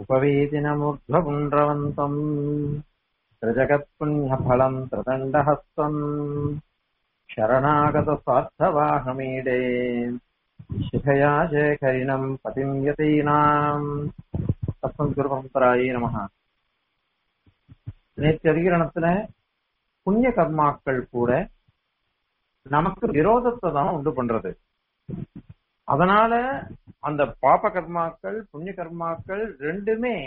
उपवेदिनमूर्ध्वपुण्ड्रवन्तम् त्रिजगत्पुण्यफलम् त्रिदण्डहस्तम् शरणागतस्वार्थवाहमीडे शिखया शेखरिणम् पतिम् यतीनाम् தப்பம் குருபரம்பராயே நமக நேற்று அதிகரணத்துல புண்ணிய கர்மாக்கள் கூட நமக்கு விரோதத்தை தான் உண்டு பண்றது அதனால அந்த பாப கர்மாக்கள் புண்ணிய கர்மாக்கள் ரெண்டுமே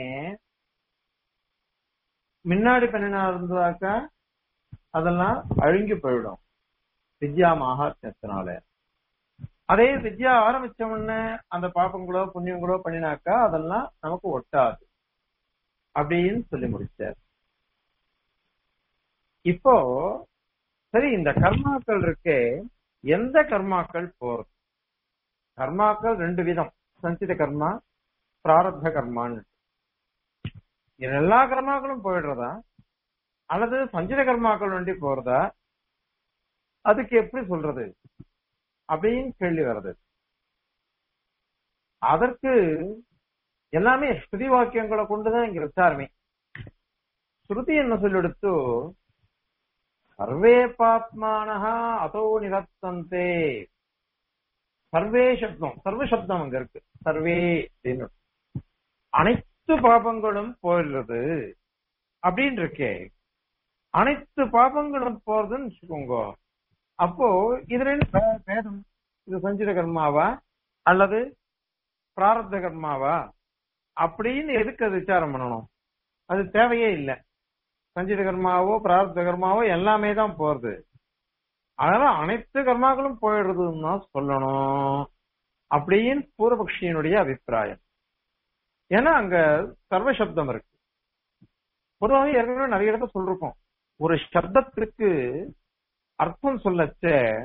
முன்னாடி பண்ணினா இருந்தாக்கா அதெல்லாம் அழுங்கி போயிடும் வித்யா மகாத்மியத்தினால அதே வித்யா ஆரம்பிச்ச உடனே அந்த பாப்பங்களோ புண்ணியங்களோ பண்ணினாக்கா அதெல்லாம் நமக்கு ஒட்டாது அப்படின்னு சொல்லி முடிச்சார் இப்போ சரி இந்த கர்மாக்கள் இருக்கே எந்த கர்மாக்கள் போறது கர்மாக்கள் ரெண்டு விதம் சஞ்சித கர்மா பிராரப்த கர்மான்னு இது எல்லா கர்மாக்களும் போயிடுறதா அல்லது சஞ்சித கர்மாக்கள் வேண்டி போறதா அதுக்கு எப்படி சொல்றது அப்படின்னு கேள்வி வருது அதற்கு எல்லாமே ஸ்ருதி வாக்கியங்களை கொண்டுதான் இங்க விசாரமே ஸ்ருதி என்ன சொல்லிடுத்து சர்வே பாப்மானஹா அதோ நிவர்த்தந்தே சர்வே சப்தம் சர்வ சப்தம் அங்க இருக்கு சர்வே அப்படின்னு அனைத்து பாபங்களும் போயிடுறது அப்படின்னு இருக்கே அனைத்து பாபங்களும் போறதுன்னு வச்சுக்கோங்க அப்போ இதுல பேதம் இது சஞ்சித கர்மாவா அல்லது பிராரப்த கர்மாவா அப்படின்னு எதுக்கு அது விசாரம் பண்ணணும் அது தேவையே இல்லை சஞ்சித கர்மாவோ பிராரப்த கர்மாவோ எல்லாமே தான் போறது அதனால அனைத்து கர்மாக்களும் போயிடுறதுன்னு தான் சொல்லணும் அப்படின்னு பூர்வபக்ஷியினுடைய அபிப்பிராயம் ஏன்னா அங்க சர்வசப்தம் இருக்கு பொதுவாக ஏற்கனவே நிறைய இடத்த சொல்லிருக்கோம் ஒரு சப்தத்திற்கு அர்த்தம் சொல்லச்ச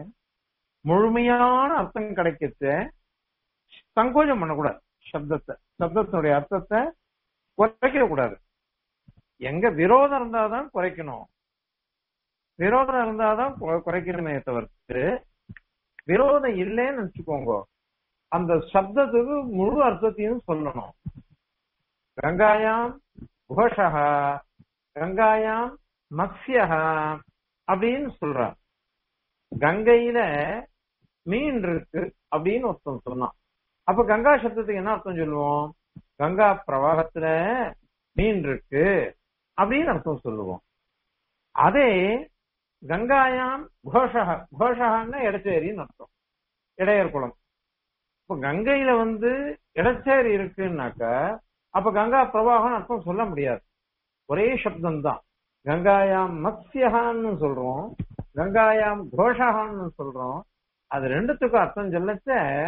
முழுமையான அர்த்தம் கிடைக்கச்ச சங்கோஜம் பண்ணக்கூடாது சப்தத்தை சப்தத்தினுடைய அர்த்தத்தை குறைக்க கூடாது எங்க விரோதம் இருந்தாதான் குறைக்கணும் விரோதம் இருந்தாதான் குறைக்கணுமே தவிர்த்து விரோதம் இல்லைன்னு நினைச்சுக்கோங்க அந்த சப்தத்துக்கு முழு அர்த்தத்தையும் சொல்லணும் கங்காயாம் குஹஷா கங்காயாம் மத்ஸ்யஹா அப்படின்னு சொல்றான் கங்கையில மீன் இருக்கு அப்படின்னு ஒருத்தன் சொன்னான் அப்ப கங்கா சப்தத்துக்கு என்ன அர்த்தம் சொல்லுவோம் கங்கா பிரவாகத்துல மீன் இருக்கு அப்படின்னு அர்த்தம் சொல்லுவோம் அதே கங்காயாம் கோஷக கோஷகான்னா இடச்சேரின்னு அர்த்தம் இடையர் குளம் இப்ப கங்கையில வந்து இடச்சேரி இருக்குன்னாக்க அப்ப கங்கா பிரவாகம் அர்த்தம் சொல்ல முடியாது ஒரே சப்தம் தான் கங்காயாம் மத்ஸ்யகான்னு சொல்றோம் கங்காயாம் கோஷகான்னு சொல்றோம் அது ரெண்டுத்துக்கும் அர்த்தம் சொல்லச்ச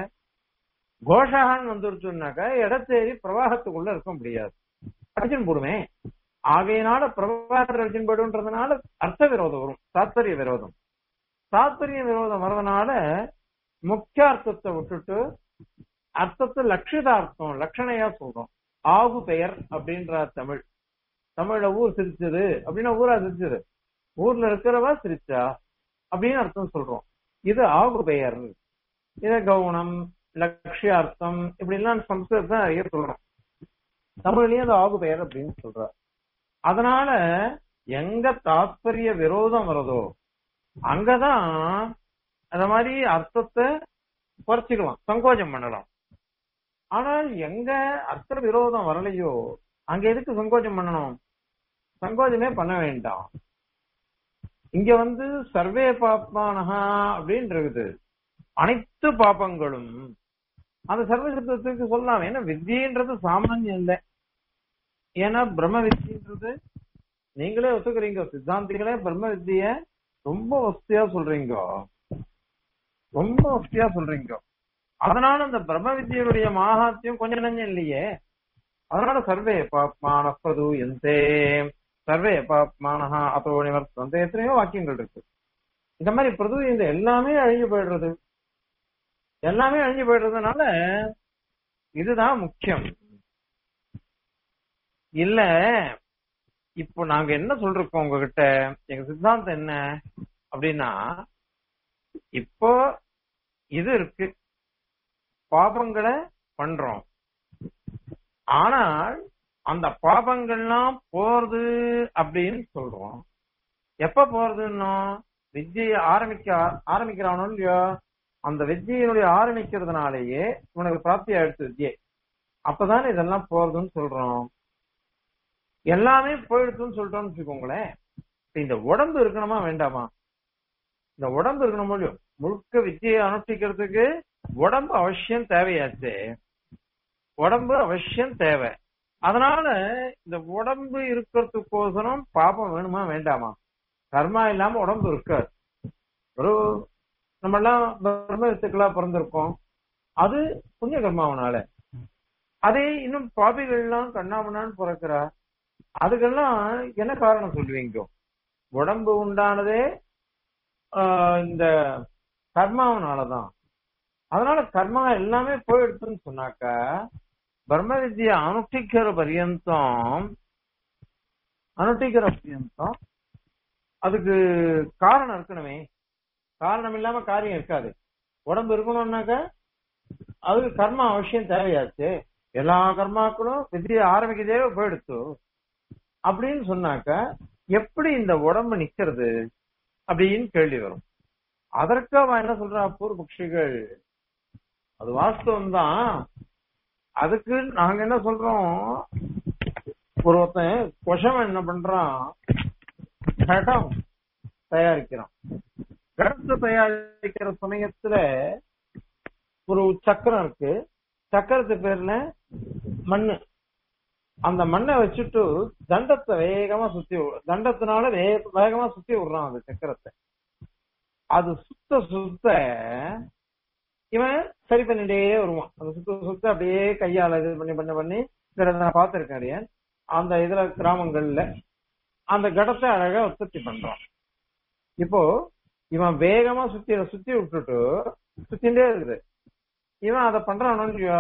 கோஷகான்னு வந்துருச்சுனாக்கா இடத்தேறி பிரவாகத்துக்குள்ள இருக்க முடியாது அர்ஜுன் போடுமே ஆகையினால பிரபாகர் அர்ஜுன் போடுன்றதுனால அர்த்த விரோதம் வரும் தாத்பரிய விரோதம் தாத்பரிய விரோதம் வர்றதுனால முக்கியார்த்தத்தை விட்டுட்டு அர்த்தத்தை லட்சிதார்த்தம் லட்சணையா சொல்றோம் ஆகு பெயர் அப்படின்ற தமிழ் தமிழ்ல ஊர் சிரிச்சது அப்படின்னா ஊரா சிரிச்சது ஊர்ல இருக்கிறவா சிரிச்சா அப்படின்னு அர்த்தம் சொல்றோம் இது ஆகு பெயர் இத கவுனம் லட்சியார்த்தம் இப்படி எல்லாம் சம்ஸ்கிருதம் நிறைய சொல்றோம் தமிழ்லயும் அது ஆகு பெயர் அப்படின்னு சொல்ற அதனால எங்க தாத்பரிய விரோதம் வருதோ அங்கதான் அந்த மாதிரி அர்த்தத்தை குறைச்சிக்கலாம் சங்கோஜம் பண்ணலாம் ஆனால் எங்க அர்த்த விரோதம் வரலையோ அங்க எதுக்கு சங்கோஜம் பண்ணணும் சங்கோஜமே பண்ண வேண்டாம் இங்க வந்து சர்வே பாப்மானஹா அப்படின்னு இருக்குது அனைத்து பாப்பங்களும் அந்த சர்வ சப்தத்துக்கு சொல்லலாம் ஏன்னா வித்தியன்றது சாமானியம் இல்லை ஏன்னா பிரம்ம வித்தியன்றது நீங்களே ஒத்துக்கிறீங்க சித்தாந்திகளே பிரம்ம வித்திய ரொம்ப வசதியா சொல்றீங்க ரொம்ப வசதியா சொல்றீங்க அதனால அந்த பிரம்ம வித்தியனுடைய மகாத்தியம் கொஞ்சம் நஞ்சம் இல்லையே அதனால சர்வே பாப்மான பிரது எந்தே சர்வே பாப்மானஹா அதோ நிவர்த்தந்த எத்தனையோ வாக்கியங்கள் இருக்கு இந்த மாதிரி பிரது இந்த எல்லாமே அழிஞ்சு போயிடுறது எல்லாமே அழிஞ்சு போயிடுறதுனால இதுதான் முக்கியம் இல்ல இப்போ நாங்க என்ன சொல்றோம் உங்ககிட்ட எங்க சித்தாந்தம் என்ன அப்படின்னா இப்போ இது இருக்கு பாபங்களை பண்றோம் ஆனால் அந்த பாபங்கள்லாம் போறது அப்படின்னு சொல்றோம் எப்ப போறதுன்னா வித்தியை ஆரம்பிக்க ஆரம்பிக்கிறானோ இல்லையோ அந்த வித்தியினுடைய ஆரம்பிக்கிறதுனாலேயே இவனுக்கு பிராப்தி ஆயிடுச்சு வித்தியை அப்பதான் இதெல்லாம் போறதுன்னு சொல்றோம் எல்லாமே போயிடுச்சுன்னு சொல்லிட்டோம்னு வச்சுக்கோங்களேன் இப்ப இந்த உடம்பு இருக்கணுமா வேண்டாமா இந்த உடம்பு இருக்கணுமோ இல்லையோ முழுக்க வித்தியை அனுஷ்டிக்கிறதுக்கு உடம்பு அவசியம் தேவையாச்சு உடம்பு அவசியம் தேவை அதனால இந்த உடம்பு இருக்கிறதுக்கோசரம் பாபம் வேணுமா வேண்டாமா கர்மா இல்லாம உடம்பு இருக்காது ஒரு நம்ம எல்லாம் பிரம்ம வித்துக்களா பிறந்திருக்கோம் அது புண்ணிய கர்மாவனால அதே இன்னும் பாபிகள்லாம் கண்ணாமண்ணான்னு பிறக்கிறா அதுக்கெல்லாம் என்ன காரணம் சொல்லுவீங்க உடம்பு உண்டானதே ஆஹ் இந்த கர்மாவனாலதான் அதனால கர்மா எல்லாமே போயிடுச்சுன்னு சொன்னாக்கா பிரம்ம வித்யை அனுஷ்டிக்கிற பரியந்தம் அனுஷ்டிக்கிற பரியந்தம் அதுக்கு காரணம் இருக்கணுமே காரணம் இல்லாம காரியம் இருக்காது உடம்பு இருக்கணும்னாக்கா அதுக்கு கர்மா அவசியம் தேவையாச்சு எல்லா கர்மாக்களும் வித்தியை ஆரம்பிக்கதே போயிடுச்சு அப்படின்னு சொன்னாக்க எப்படி இந்த உடம்பு நிக்கிறது அப்படின்னு கேள்வி வரும் அதற்கு அவன் என்ன சொல்றா பூர்வபக்ஷிகள் அது வாஸ்தவம் தான் அதுக்கு நாங்க என்ன சொல்றோம் ஒரு ஒருத்தன் கொஷவன் என்ன பண்றான் கடம் தயாரிக்கிறான் கடத்தை தயாரிக்கிற சமயத்துல ஒரு சக்கரம் இருக்கு சக்கரத்து பேர்ல மண்ணு அந்த மண்ணை வச்சுட்டு தண்டத்தை வேகமா சுத்தி விடு- தண்டத்தினால வே- வேகமா சுத்தி விடுறான் அந்த சக்கரத்தை அது சுத்த சுத்த இவன் சரி பண்ணிட்டே வருவான் அந்த சுத்த சுத்த அப்படியே கையால இது பண்ணி பண்ணி பண்ணி இதை நான் பார்த்திருக்கேன் அடியேன். அந்த இதுல கிராமங்கள்ல அந்த கடத்தை அழகா உற்பத்தி பண்றான் இப்போ இவன் வேகமா சுத்தி சுத்தி விட்டுட்டு சுத்திண்டே இருக்குது இவன் அதை பண்றானோ இல்லையோ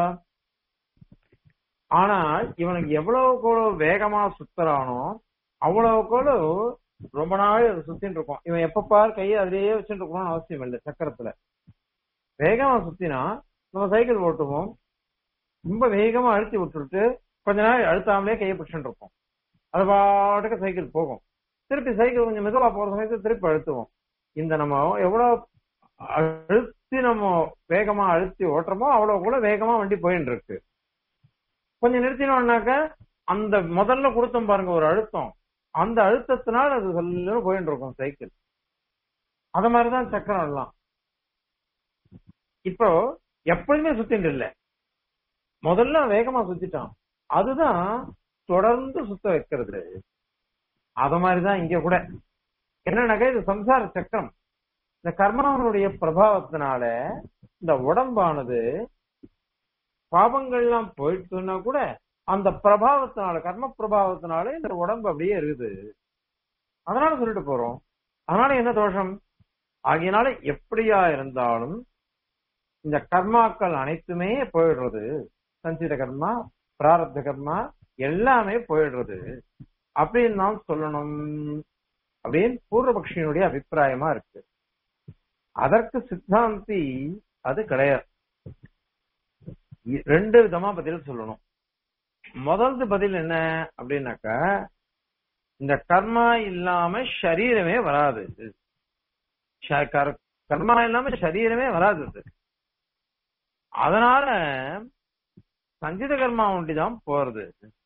ஆனால் இவனுக்கு எவ்வளவுக்கு எவ்வளவு வேகமா சுத்துறானோ அவ்வளவுக்கு அவ்வளவு ரொம்ப நாள் அது சுத்தின்னு இருக்கும் இவன் எப்ப பாரு கையை அதிலேயே வச்சுட்டு இருக்கணும்னு அவசியம் இல்லை சக்கரத்துல வேகமா சுத்தினா நம்ம சைக்கிள் ஓட்டுவோம் ரொம்ப வேகமா அழுத்தி விட்டுட்டு கொஞ்ச நாள் அழுத்தாமலே கையை பிடிச்சுட்டு இருப்போம் அது பாட்டுக்கு சைக்கிள் போகும் திருப்பி சைக்கிள் கொஞ்சம் மெதுவா போற சமயத்துல திருப்பி அழுத்துவோம் இந்த நம்ம எவ்வளவு அழுத்தி நம்ம வேகமா அழுத்தி ஓட்டுறோமோ அவ்வளவு கூட வேகமா வண்டி போயின்னு இருக்கு கொஞ்சம் நிறுத்தினோம்னாக்க அந்த முதல்ல கொடுத்தோம் பாருங்க ஒரு அழுத்தம் அந்த அழுத்தத்தினால் அது சொல்லு போயிட்டு இருக்கும் சைக்கிள் அத மாதிரிதான் சக்கரம் எல்லாம் இப்போ எப்பொழுதுமே சுத்திட்டு இல்ல முதல்ல வேகமா சுத்திட்டான் அதுதான் தொடர்ந்து சுத்த வைக்கிறது அத மாதிரிதான் இங்க கூட என்னன்னாக்கா இது சம்சார சக்கரம் இந்த கர்மாவனுடைய பிரபாவத்தினால இந்த உடம்பானது பாவங்கள்லாம் போயிட்டுன்னா கூட அந்த பிரபாவத்தினால கர்ம பிரபாவத்தினால இந்த உடம்பு அப்படியே இருக்குது அதனால சொல்லிட்டு போறோம் அதனால என்ன தோஷம் ஆகையினால எப்படியா இருந்தாலும் இந்த கர்மாக்கள் அனைத்துமே போயிடுறது சஞ்சித கர்மா பிராரப்த கர்மா எல்லாமே போயிடுறது அப்படின்னு தான் சொல்லணும் அப்படின்னு பூர்வபக்ஷியினுடைய அபிப்பிராயமா இருக்கு அதற்கு சித்தாந்தி அது கிடையாது இ- ரெண்டு விதமா பதில் சொல்லணும் முதல்து பதில் என்ன அப்படின்னாக்கா இந்த கர்மா இல்லாம சரீரமே வராது ச- கர்- கர்மா இல்லாம சரீரமே வராது இது. அதனால சஞ்சித கர்மா ஒண்டிதான் போறது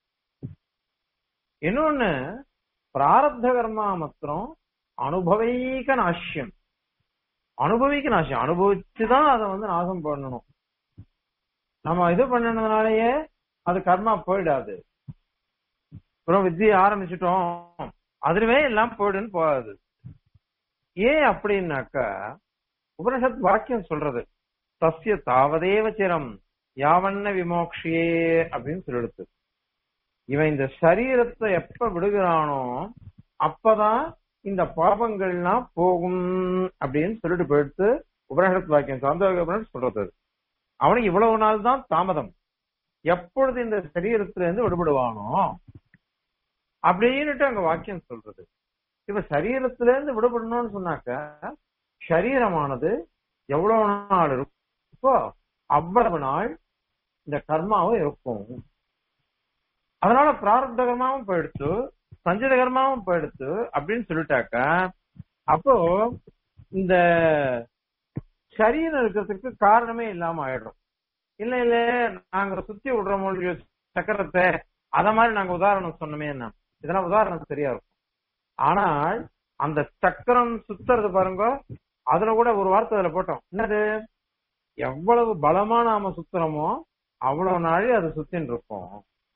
இன்னொன்னு பிராரப்த கர்மா மாத்திரம் அனுபவீக நாசியம் அனுபவிக்க நாசம் அனுபவிச்சுதான் அதை வந்து நாசம் பண்ணணும் நம்ம இது பண்ணனதுனாலயே அது கர்மா போயிடாது அப்புறம் வித்தியை ஆரம்பிச்சிட்டோம் அதுவே எல்லாம் போயிடுன்னு போகாது ஏன் அப்படின்னாக்கா உபனிஷத் வாக்கியம் சொல்றது தஸ்ய தாவதேவ சிரம் யாவண்ண விமோக்ஷியே அப்படின்னு சொல்லிடுது இவன் இந்த சரீரத்தை எப்ப விடுகிறானோ அப்பதான் இந்த பாபங்கள்லாம் போகும் அப்படின்னு சொல்லிட்டு போயிடுத்து உபனிஷத் வாக்கியம் சாந்தோக உபனிஷத் சொல்றது அது. அவனுக்கு இவ்வளவு நாள் தான் தாமதம் எப்பொழுது இந்த சரீரத்துல இருந்து விடுபடுவானோ அப்படின்னுட்டு அங்க வாக்கியம் சொல்றது இப்ப சரீரத்துல இருந்து விடுபடணும்னு சொன்னாக்க சரீரமானது எவ்வளவு நாள் இருக்கோ அவ்வளவு நாள் இந்த கர்மாவும் இருக்கும் அதனால பிராரப்த கர்மாவும் போயிடுத்து சஞ்சித கர்மாவும் போயிடுத்து அப்படின்னு சொல்லிட்டாக்கா அப்போ இந்த சரீரம் இருக்கிறதுக்கு காரணமே இல்லாம ஆயிடும் இல்ல இல்ல நாங்க சுத்தி விடுற மொழி சக்கரத்தை அத மாதிரி நாங்க உதாரணம் சொன்னோமே என்ன இதெல்லாம் உதாரணம் சரியா இருக்கும் ஆனால் அந்த சக்கரம் சுத்துறது பாருங்க அதுல கூட ஒரு வார்த்தை அதுல போட்டோம் என்னது எவ்வளவு பலமா நாம சுத்துறோமோ அவ்வளவு நாளே அது சுத்தின்னு இருக்கும்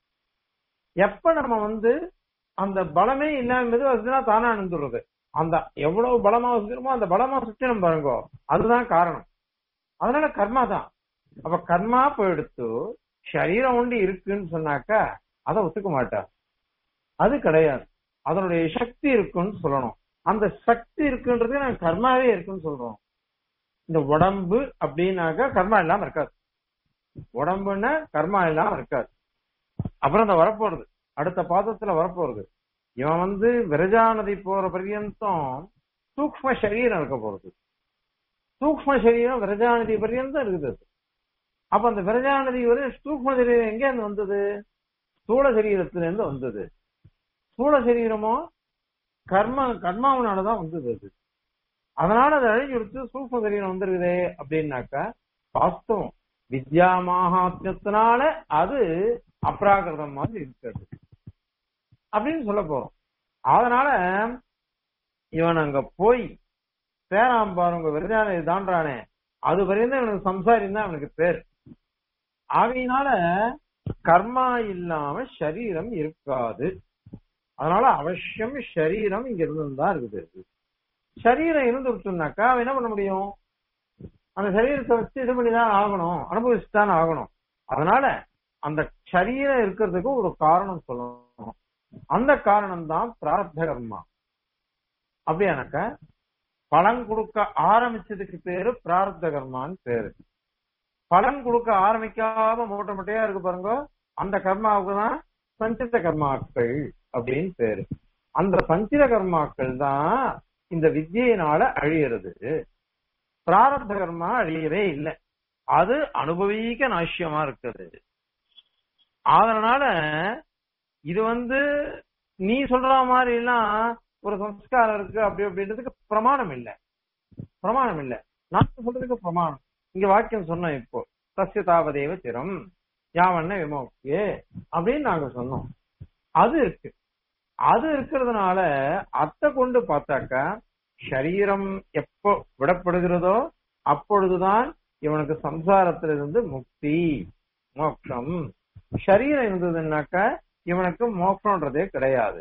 எப்ப நம்ம வந்து அந்த பலமே இல்லாம அதுனா தானா நின்றுறது அந்த எவ்வளவு பலமா சுத்தினமோ அந்த பலமா சுத்தினம் பாருங்க அதுதான் காரணம் அதனால கர்மா தான் அப்ப கர்மா போயிடுத்து சரீரம் ஒண்டி இருக்குன்னு சொன்னாக்கா அதை ஒத்துக்க மாட்டார் அது கிடையாது அதனுடைய சக்தி இருக்குன்னு சொல்லணும் அந்த சக்தி இருக்குன்றது நாங்க கர்மாவே இருக்குன்னு சொல்றோம் இந்த உடம்பு அப்படின்னாக்கா கர்மா இல்லாம இருக்காது உடம்புன்னா கர்மா இல்லாம இருக்காது அப்புறம் இந்த வரப்போறது அடுத்த பாதத்துல வரப்போறது இவன் வந்து விரஜாநதி போற பர்யந்தம் சூக்ம சரீரம் இருக்க போறது சூக்ம சரீரம் விரஜாநதி பர்யந்தம் இருக்குது அது. அப்ப அந்த விரஜாநதி வரை சூக்ம சரீரம் எங்க இருந்து வந்தது ஸ்தூல சரீரத்துல இருந்து வந்தது ஸ்தூல சரீரமோ கர்ம கர்மாவனாலதான் வந்தது அது அதனால அதை அழிஞ்சு கொடுத்து சூக்ம சரீரம் வந்துருக்குதே அப்படின்னாக்கா வாஸ்தவம் வித்யா மகாத்மியத்தினால அது அப்ராகிருதம் மாதிரி இருக்கிறது அப்படின்னு சொல்ல போறோம் அதனால இவன் அங்க போய் சேராம் பாருங்க விரஜானை தாண்டானே அது வரையும் இவனுக்கு சம்சாரின்னு தான் அவனுக்கு பேர் ஆகையினால கர்மா இல்லாம சரீரம் இருக்காது அதனால அவசியம் சரீரம் இங்க இருந்து தான் இருக்குது சரீரம் இருந்துருச்சுனாக்கா அவன் என்ன பண்ண முடியும் அந்த சரீரத்தை வச்சு இது பண்ணிதான் ஆகணும் அனுபவிச்சுதான் ஆகணும் அதனால அந்த சரீரம் இருக்கிறதுக்கு ஒரு காரணம் சொல்லணும் அந்த காரணம் தான் பிரார்த்த கர்மா அப்படியானாக்க பலன் கொடுக்க ஆரம்பிச்சதுக்கு பேரு பிரார்த்த கர்மான்னு பேரு பலன் கொடுக்க ஆரம்பிக்காம மூட்டை முட்டையா இருக்கு பாருங்க அந்த கர்மாவுக்கு தான் சஞ்சித கர்மாக்கள் அப்படின்னு பேரு அந்த சஞ்சித கர்மாக்கள் தான் இந்த வித்தியினால அழியிறது பிராரப்த கர்மா அழியவே இல்லை அது அனுபவிக்க நாசியமா இருக்குது அதனால இது வந்து நீ சொல்ற மாதிரி எல்லாம் ஒரு சம்ஸ்காரம் இருக்கு அப்படி அப்படின்றதுக்கு பிரமாணம் இல்ல பிரமாணம் இல்ல நான் சொல்றதுக்கு பிரமாணம் இங்க வாக்கியம் சொன்னோம் இப்போ சசிய தாவதேவ திறம் யாவண்ண விமோக்கியே அப்படின்னு நாங்க சொன்னோம் அது இருக்கு அது இருக்கிறதுனால அத்தை கொண்டு பார்த்தாக்கா சரீரம் எப்போ விடப்படுகிறதோ அப்பொழுதுதான் இவனுக்கு சம்சாரத்திலிருந்து முக்தி மோட்சம் சரீரம் இருந்ததுன்னாக்கா இவனுக்கு மோட்சம்ன்றதே கிடையாது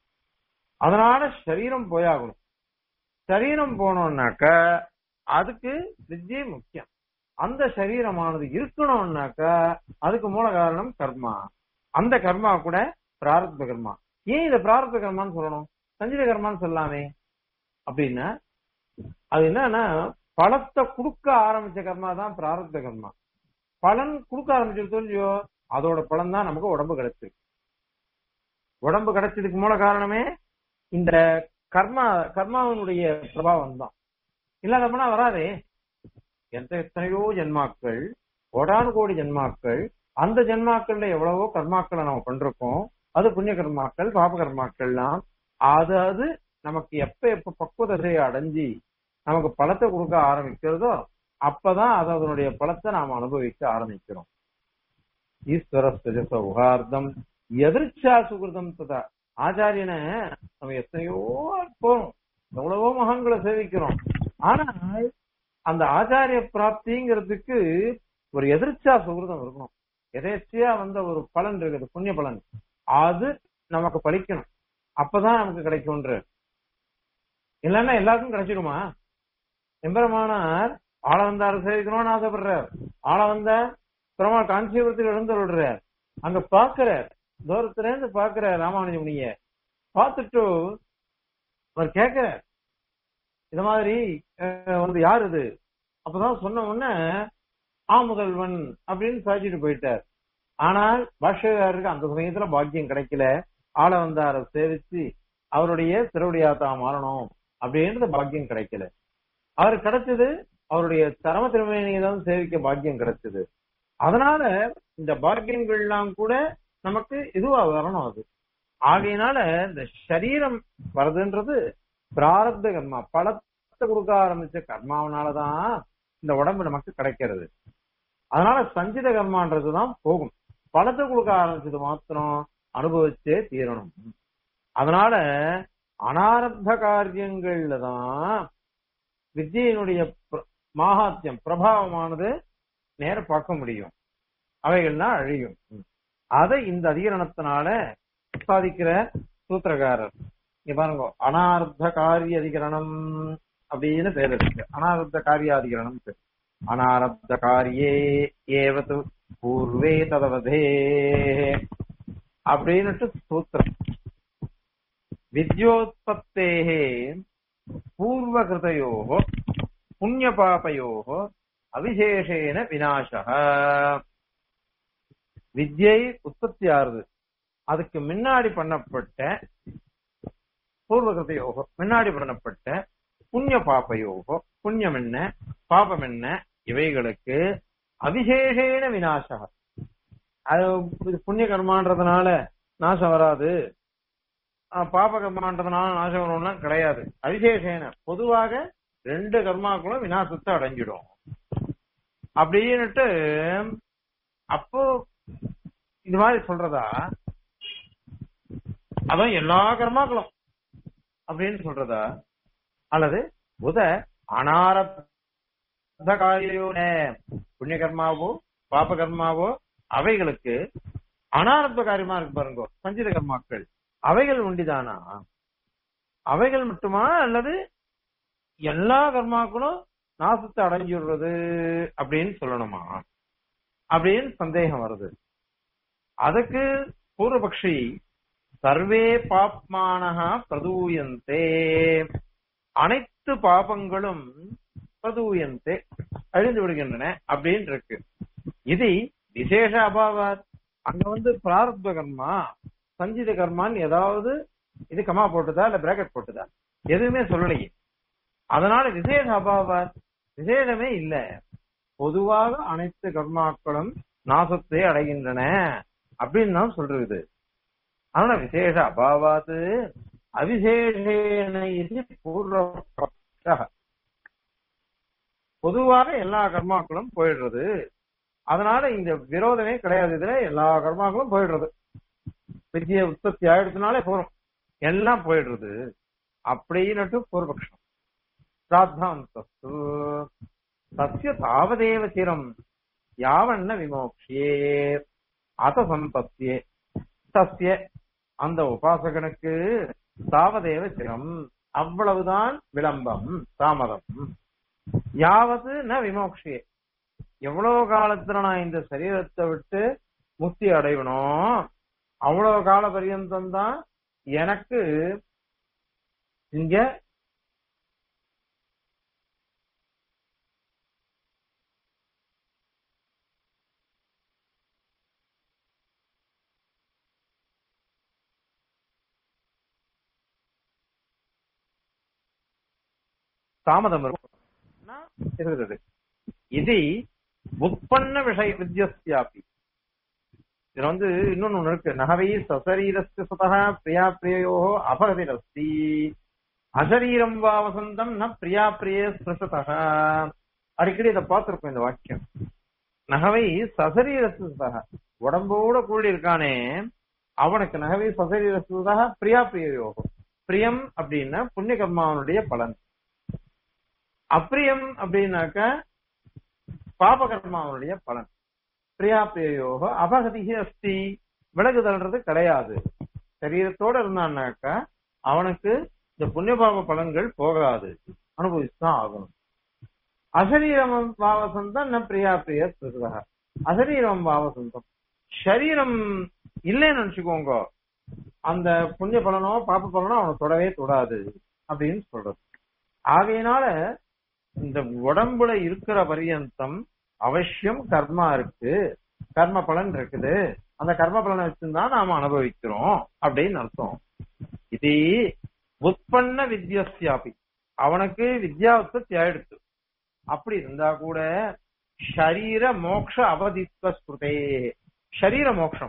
அதனால சரீரம் போயாகணும் சரீரம் போனோம்னாக்க அதுக்கு வித்யை முக்கியம் அந்த சரீரமானது இருக்கணும்னாக்கா அதுக்கு மூல காரணம் கர்மா அந்த கர்மா கூட பிராரப்த கர்மா ஏன் இத பிராரப்த கர்மான்னு சொல்லணும் சஞ்சித கர்மான்னு சொல்லலாமே அப்படின்னா அது என்னன்னா பலத்தை கொடுக்க ஆரம்பிச்ச கர்மா தான் பிராரப்த கர்மா பலன் கொடுக்க ஆரம்பிச்சிருத்தோ இல்லையோ அதோட பலன் தான் நமக்கு உடம்பு கிடைச்சிருக்கு உடம்பு கிடைச்சதுக்கு மூல காரணமே இந்த கர்மா கர்மாவினுடைய பிரபாவம் தான் இல்லாதப்பனா வராதே எந்த எத்தனையோ ஜென்மாக்கள் கோடானு கோடி ஜென்மாக்கள் அந்த ஜென்மாக்கள்ல எவ்வளவோ கர்மாக்களை நம்ம பண்றோம் அது புண்ணிய கர்மாக்கள் பாப கர்மாக்கள்லாம் அது அது நமக்கு எப்ப எப்ப பக்குவதசையை அடைஞ்சி நமக்கு பலத்தை கொடுக்க ஆரம்பிக்கிறதோ அப்பதான் அது அதனுடைய பலத்தை நாம் அனுபவிக்க ஆரம்பிக்கிறோம் ஈஸ்வர சௌகார்த்தம் எதிர்ச்சா சுகிருதம் ததா ஆச்சாரியனை நம்ம எத்தனையோ போறோம் எவ்வளவோ மகன்களை சேவிக்கிறோம் ஆனால் அந்த ஆச்சாரிய பிராப்திங்கிறதுக்கு ஒரு எதிர்ச்சா சுகிருதம் இருக்கணும் எதேச்சியா வந்த ஒரு பலன் இருக்குது புண்ணிய பலன் அது நமக்கு பலிக்கணும் அப்பதான் நமக்கு கிடைக்கும்ன்ற இல்லைன்னா எல்லாருக்கும் கிடைச்சிடுமா எம்பெருமானார் ஆள வந்தார் சேவிக்கணும்னு ஆசைப்படுறார் ஆள வந்த பெருமாள் காஞ்சிபுரத்தில் எழுந்து விடுறார் அங்க பாக்குறார் தூரத்துல இருந்து பாக்குறார் ராமானுஜ முனிய பார்த்துட்டு அவர் கேட்கிறார் இந்த மாதிரி அஹ், வந்து யார் இது அப்பதான் சொன்ன உடனே ஆ முதல்வன் அப்படின்னு சாதிச்சுட்டு போயிட்டார் ஆனால் பாஷ்யக்காரருக்கு அந்த சமயத்துல பாக்கியம் கிடைக்கல ஆள வந்தார சேவிச்சு அவருடைய திருவடியாத்தா மாறணும் அப்படின்றது பாக்கியம் கிடைக்கல அவர் கிடைச்சது அவருடைய தரம திருமணியை தான் சேவிக்க பாக்கியம் கிடைச்சது அதனால இந்த பாக்கியங்கள்லாம் கூட நமக்கு இதுவா வரணும் அது ஆகையினால இந்த சரீரம் வருதுன்றது பிராரப்த கர்மா பலத்தை கொடுக்க ஆரம்பிச்ச கர்மாவனாலதான் இந்த உடம்பு நமக்கு கிடைக்கிறது அதனால சஞ்சித கர்மான்றதுதான் போகும் பலத்தை கொடுக்க ஆரம்பிச்சது மாத்திரம் அனுபவிச்சே தீரணும் அதனால அனாரப்த காரியங்கள்ல தான் வித்தியினுடைய பிர- மாகாத்தியம் பிரபாவமானது நேர பார்க்க முடியும் அவைகள்னா அழியும் அதை இந்த அதிகரணத்தினால சாதிக்கிற சூத்திரகாரர் இங்க பாருங்க அனார்த்த காரிய அதிகரணம் அப்படின்னு பேர் இருக்கு அனார்த்த காரியாதிகரணம் பேர் அனாரப்த காரியே ஏவது பூர்வே ததவதே அப்படின்னுட்டு சூத்திரம் வித்யோத்பத்தேகே பூர்வகிருதயோ புண்ணியபாபயோ அவிசேஷேன விநாசக வித்யை உற்பத்தி ஆறுது அதுக்கு முன்னாடி பண்ணப்பட்ட பூர்வகிருத யோகம் முன்னாடி பண்ணப்பட்ட புண்ணிய பாபயோகோ புண்ணியம் என்ன பாபம் என்ன இவைகளுக்கு அவிசேஷேன விநாசக அது இது புண்ணிய கர்மான்றதுனால நாசம் வராது ஆஹ் பாப கர்மான்றதுனால நாசம் வரும்லாம் கிடையாது அவிசேஷேன பொதுவாக ரெண்டு கர்மாக்களும் விநாசத்தை அடைஞ்சிடும் அப்படின்னுட்டு அப்போ இது மாதிரி சொல்றதா அதான் எல்லா கர்மாக்களும் அப்படின்னு சொல்றதா அல்லது புத அனாரப்த காரியோன புண்ணிய கர்மாவோ பாப கர்மாவோ அவைகளுக்கு அனாரப்த காரியமா இருக்கு பாருங்க சஞ்சித கர்மாக்கள் அவைகள் உண்டிதானா அவைகள் மட்டுமா அல்லது எல்லா கர்மாக்களும் நாசத்தை அடைஞ்சிடுறது அப்படின்னு சொல்லணுமா அப்படின்னு சந்தேகம் வருது அதுக்கு பூர்வபக்ஷி சர்வே பாப்மானஹா பிரதூயந்தே அனைத்து பாபங்களும் பிரதூயந்தே அழிந்து விடுகின்றன அப்படின்னு இருக்கு இது விசேஷ அபாவாத் அங்க வந்து பிராரப்த கர்மா சஞ்சித கர்மான்னு ஏதாவது இது கமா போட்டுதா இல்ல பிராக்கெட் போட்டுதா எதுவுமே சொல்லலையே அதனால விசேஷ அபாவாத் விசேஷமே இல்ல பொதுவாக அனைத்து கர்மாக்களும் நாசத்தை அடைகின்றன அப்படின்னு தான் சொல்றது அதனால விசேஷ அபாவாத்து அவிசேஷேன இது பூர்வ பொதுவாக எல்லா கர்மாக்களும் போயிடுறது அதனால இந்த விரோதமே கிடையாது இதுல எல்லா கர்மாக்களும் போயிடுறது வித்திய உற்பத்தி ஆயிடுச்சுனாலே போறோம் எல்லாம் போயிடுறது அப்படின்னுட்டு பூர்வபக்ஷம் சிராத்தாந்தஸ்து தஸ்ய தாவதேவ சிரம் யாவண்ண விமோக்ஷியே அத சம்பத்தியே தஸ்ய அந்த உபாசகனுக்கு தாவதேவ சிரம் அவ்வளவுதான் விளம்பம் தாமதம் யாவது ந விமோக்ஷியே எவ்வளவு காலத்துல நான் இந்த சரீரத்தை விட்டு முக்தி அடைவணும் அவ்வளவு கால பரியந்தம் தான் எனக்கு இங்க தாமதம் இருக்கும் இருக்கிறது இது உற்பன்ன விஷய வித்யஸ்யாபி இதுல வந்து இன்னொன்னு ஒண்ணு இருக்கு நகவை சசரீரஸ்ய சுதா பிரியா பிரியோ அபகதிரஸ்தி அசரீரம் வா வசந்தம் ந பிரியா பிரியே ஸ்பிருஷதா அடிக்கடி இதை பார்த்திருக்கோம் இந்த வாக்கியம் நகவை சசரீரஸ்ய சுதா உடம்போட கூடி இருக்கானே அவனுக்கு நகவை சசரீரஸ்ய சுதா பிரியா பிரியோ பிரியம் அப்படின்னா புண்ணிய கர்மாவனுடைய பலன் அப்பிரியம் அப்படின்னாக்க பாபகர்மாவனுடைய பலன் பிரியா பிரியோக அபகதிகி அஸ்தி விலகுதல்ன்றது கிடையாது சரீரத்தோட இருந்தான்னாக்கா அவனுக்கு இந்த புண்ணியபாப பலன்கள் போகாது அனுபவிச்சுதான் ஆகணும் அசரீரம் பாவசந்தம் ந பிரியா பிரிய ஸ்ருதா அசரீரம் பாவசந்தம் சரீரம் இல்லைன்னு நினைச்சுக்கோங்க அந்த புண்ணிய பலனோ பாப்ப பலனோ அவனை தொடவே தொடாது அப்படின்னு சொல்றது ஆகையினால இந்த உடம்புல இருக்கிற பரியந்தம் அவசியம் கர்மா இருக்கு கர்ம பலன் இருக்குது அந்த கர்ம பலனை வச்சுதான் நாம அனுபவிக்கிறோம் அப்படின்னு அர்த்தம் இது உற்பன்ன வித்யஸ்யாபி அவனுக்கு வித்யா உற்பத்தி ஆயிடுச்சு அப்படி இருந்தா கூட ஷரீர மோக்ஷ அவதித்வ ஸ்ருதே ஷரீர மோக்ஷம்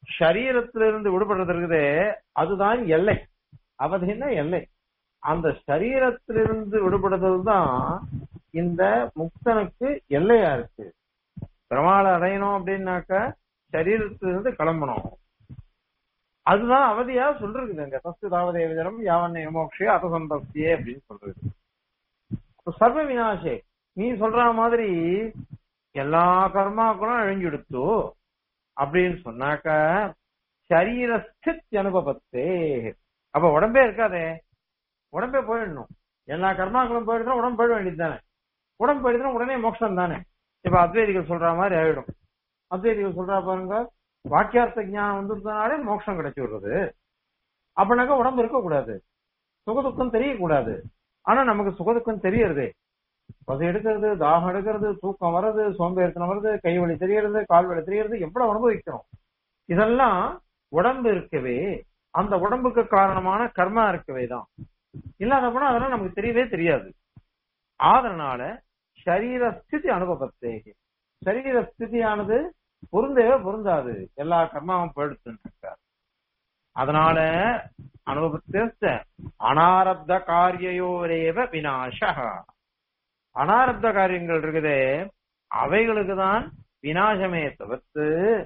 சரீரத்திலிருந்து விடுபடுறது இருக்குதே அதுதான் எல்லை அவதின்னா எல்லை அந்த சரீரத்திலிருந்து விடுபடுதல் தான் இந்த முக்தனுக்கு எல்லையா இருக்கு பெருமாளை அடையணும் அப்படின்னாக்க சரீரத்திலிருந்து கிளம்பணும் அதுதான் அவதியா சொல்றது அங்க ஃபர்ஸ்ட் தாவது ஏவஜனம் யாவன் மோக்ஷே அபசம்பஸ்தியே அப்படின்னு சொல்றது அப்ப சர்வ வினாசே நீ சொல்ற மாதிரி எல்லா கர்மாக்களும் அழிஞ்சுடுத்து அப்படின்னு சொன்னாக்க சரீரஸ்தித் அனுபவத்தே அப்ப உடம்பே இருக்காதே உடம்பே போயிடணும் எல்லா கர்மாக்களும் போயிடுச்சுன்னா உடம்பு போயிட வேண்டியது தானே உடம்பு போயிடுச்சுன்னா உடனே மோட்சம் தானே இப்ப அத்வைதிகள் சொல்ற மாதிரி ஆயிடும் அத்வைதிகள் சொல்றா பாருங்க வாக்கியார்த்த ஞானம் வந்துருந்தனாலே மோட்சம் கிடைச்சி விடுறது அப்படின்னாக்கா உடம்பு இருக்கக்கூடாது சுகதுக்கம் தெரியக்கூடாது ஆனா நமக்கு சுகதுக்கம் தெரியறதே பசி எடுக்கிறது தாகம் எடுக்கிறது தூக்கம் வர்றது சோம்பேறித்தனம் வருது கை வலி தெரியறது கால் வலி தெரியறது எவ்வளவு அனுபவிக்கிறோம் இதெல்லாம் உடம்பு இருக்கவே அந்த உடம்புக்கு காரணமான கர்மா இருக்கவே தான் இல்லாத போனா அதெல்லாம் நமக்கு தெரியவே தெரியாது அதனால சரீர ஸ்திதி அனுபவத்தே சரீர ஸ்திதியானது பொருந்தவே பொருந்தாது எல்லா கர்மாவும் போயிடுச்சுன்னு அதனால அனுபவத்தை அனாரப்த காரியோரேவ வினாச அனாரப்த காரியங்கள் இருக்குதே அவைகளுக்கு தான் வினாசமே தவிர்த்து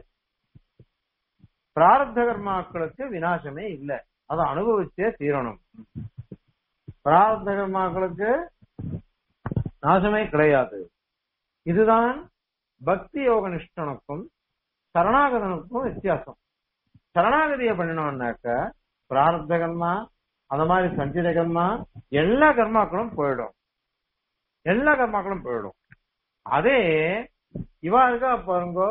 பிராரப்த கர்மாக்களுக்கு வினாசமே இல்லை அதை அனுபவிச்சே தீரணும் பிராரப்த கர்மாக்களுக்கு நாசமே கிடையாது இதுதான் பக்தி யோக நிஷ்டனுக்கும் சரணாகதனுக்கும் வித்தியாசம் சரணாகதியை பண்ணினோம்னாக்க பிராரப்த கர்மா அந்த மாதிரி சஞ்சித கர்மா எல்லா கர்மாக்களும் போயிடும் எல்லா கர்மாக்களும் போயிடும் அதே இவா இருக்கா பாருங்க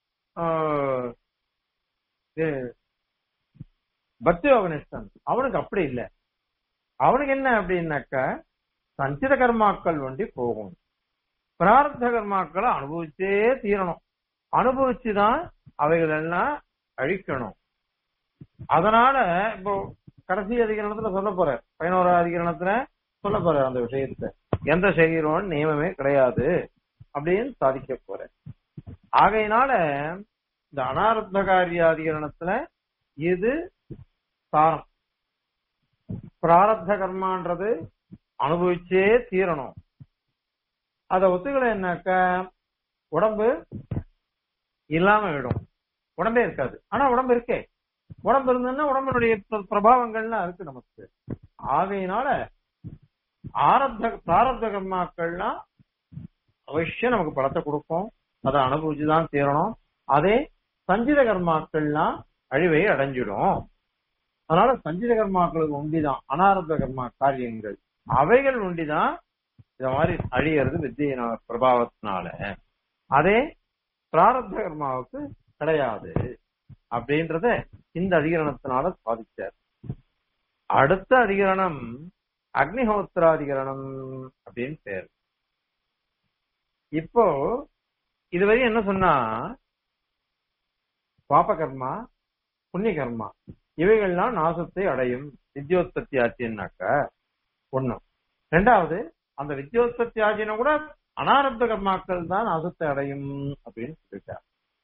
பக்தி யோகனிஷ்டன் அவனுக்கு அப்படி இல்லை அவனுக்கு என்ன அப்படின்னாக்கா சஞ்சித கர்மாக்கள் வண்டி போகும் பிரார்த்த கர்மாக்களை அனுபவிச்சே தீரணும் அனுபவிச்சுதான் அவைகள் எல்லாம் அழிக்கணும் அதனால இப்போ கடைசி அதிகரணத்துல சொல்ல போற பதினோரா அதிகரணத்துல சொல்ல போற அந்த விஷயத்த எந்த சரீரம் நியமமே கிடையாது அப்படின்னு சாதிக்க போற ஆகையினால இந்த அனாரத்த காரிய அதிகரணத்துல இது சாரம் பிராரப்த கர்மான்றது அனுபவிச்சே தீரணும் அத ஒத்துக்கலைன்னாக்க உடம்பு இல்லாம விடும் உடம்பே இருக்காது ஆனா உடம்பு இருக்கே உடம்பு இருந்ததுன்னா உடம்புடைய பிரபாவங்கள்லாம் இருக்கு நமக்கு ஆகையினால ஆரப்த பிராரப்த கர்மாக்கள்லாம் அவசியம் நமக்கு பலத்தை கொடுக்கும் அதை அனுபவிச்சுதான் தீரணும் அதே சஞ்சித கர்மாக்கள்லாம் அழிவை அடைஞ்சிடும் அதனால சஞ்சித கர்மாக்களுக்கு உண்டிதான் அனாரப்த கர்மா காரியங்கள் அவைகள் உண்டிதான் இந்த மாதிரி அழியறது வித்தியின பிரபாவத்தினால அதே பிராரப்த கர்மாவுக்கு கிடையாது அப்படின்றத இந்த அதிகரணத்தினால சாதிச்சார் அடுத்த அதிகரணம் அக்னிஹோத்திராதிகரணம் அப்படின்னு பேர் இப்போ இதுவரை என்ன சொன்னா பாப கர்மா புண்ணிய கர்மா இவைகள்லாம் நாசத்தை அடையும் வித்யோத்பத்தி ஆச்சுன்னாக்க ஒண்ணு ரெண்டாவது அந்த வித்யோத்பத்தி ஆச்சினா கூட அனாரப்த கர்மாக்கள் தான் நாசத்தை அடையும் அப்படின்னு சொல்லிட்டார்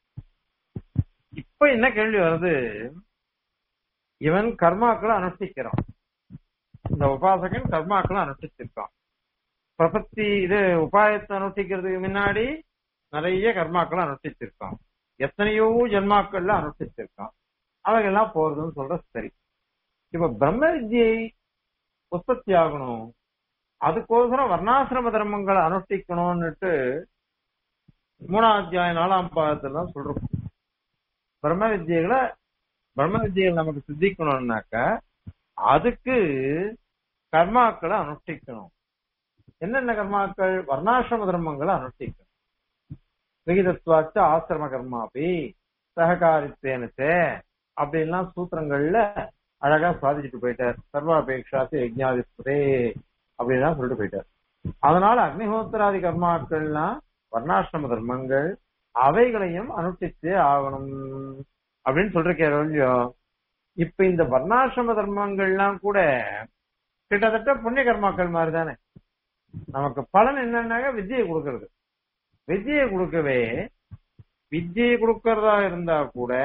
இப்ப என்ன கேள்வி வருது இவன் கர்மாக்களை அனுஷ்டிக்கிறான் இந்த உபாசகன் கர்மாக்களை அனுஷ்டிச்சிருக்கான் பிரபத்தி இது உபாயத்தை அனுஷ்டிக்கிறதுக்கு முன்னாடி நிறைய கர்மாக்களை அனுஷ்டிச்சிருக்கான் எத்தனையோ ஜென்மாக்கள்ல அனுஷ்டிச்சிருக்கான் அவைகள்லாம் போறதுன்னு சொல்ற சரி இப்ப பிரம்ம வித்யை உற்பத்தி ஆகணும் அதுக்கோசரம் வர்ணாசிரம தர்மங்களை அனுஷ்டிக்கணும்னுட்டு மூணாம் அத்தியாயம் நாலாம் பாகத்துல தான் சொல்றோம் பிரம்ம வித்யைகளை பிரம்ம வித்யைகள் நமக்கு சித்திக்கணும்னாக்க அதுக்கு கர்மாக்களை அனுஷ்டிக்கணும் என்னென்ன கர்மாக்கள் வர்ணாசிரம தர்மங்களை அனுஷ்டிக்கணும் விகிதத்வாச்ச ஆசிரம கர்மாபி சககாரித்தேனச்சே அப்படின்லாம் சூத்திரங்கள்ல அழகா சாதிச்சுட்டு போயிட்டார் சர்வாபேக்ஷாசி யஜ்ஞாதிஸ்பதே அப்படின்லாம் சொல்லிட்டு போயிட்டார் அதனால அக்னிஹோத்திராதி கர்மாக்கள்லாம் வர்ணாசிரம தர்மங்கள் அவைகளையும் அனுஷ்டிச்சே ஆகணும் அப்படின்னு சொல்றேன் இல்லையோ இப்ப இந்த வர்ணாசிரம தர்மங்கள்லாம் கூட கிட்டத்தட்ட புண்ணிய கர்மாக்கள் மாதிரி தானே நமக்கு பலன் என்னன்னாக்க வித்தியை கொடுக்கறது வித்தியை கொடுக்கவே வித்தியை கொடுக்கறதா இருந்தா கூட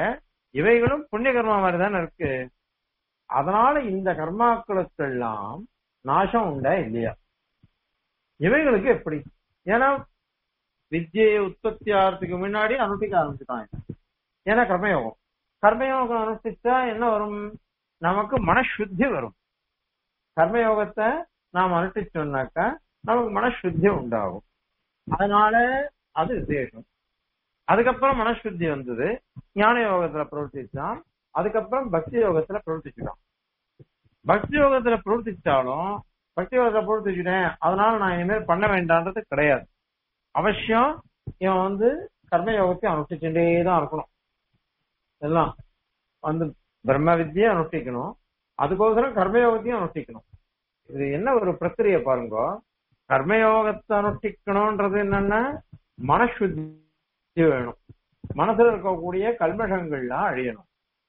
இவைகளும் புண்ணிய கர்மா மாதிரி தானே இருக்கு அதனால இந்த கர்மாக்களுக்கெல்லாம் நாசம் உண்டா இல்லையா இவைகளுக்கு எப்படி ஏன்னா வித்யை உற்பத்தி ஆகிறதுக்கு முன்னாடி அனுஷ்டிக்க ஆரம்பிச்சுட்டான் ஏன்னா கர்மயோகம் கர்மயோகம் அனுஷ்டிச்சா என்ன வரும் நமக்கு மனசுத்தி வரும் கர்மயோகத்தை நாம் அனுஷ்டிச்சோம்னாக்கா நமக்கு மனசுத்தி உண்டாகும் அதனால அது விசேஷம் அதுக்கப்புறம் மனசுத்தி வந்தது ஞான யோகத்துல பிரவர்த்திச்சான் அதுக்கப்புறம் பக்தி யோகத்துல பிரவர்த்திச்சுட்டான் பக்தி யோகத்துல பிரவர்த்திச்சாலும் பக்தி யோகத்தை பிரவர்த்திச்சுட்டேன் அதனால நான் இனிமேல் பண்ண வேண்டான்றது கிடையாது அவசியம் இவன் வந்து கர்ம யோகத்தை அனுஷ்டிச்சுட்டே தான் இருக்கணும் எல்லாம் வந்து பிரம்ம வித்தியை அனுஷ்டிக்கணும் அதுக்கோசரம் கர்மயோகத்தையும் அனுஷ்டிக்கணும் இது என்ன ஒரு பிரக்கிரிய பாருங்க கர்மயோகத்தை அனுஷ்டிக்கணும்ன்றது என்னன்னா மனசுத்தி வேணும் மனசுல இருக்கக்கூடிய கல்மஷங்கள்லாம் அழியணும்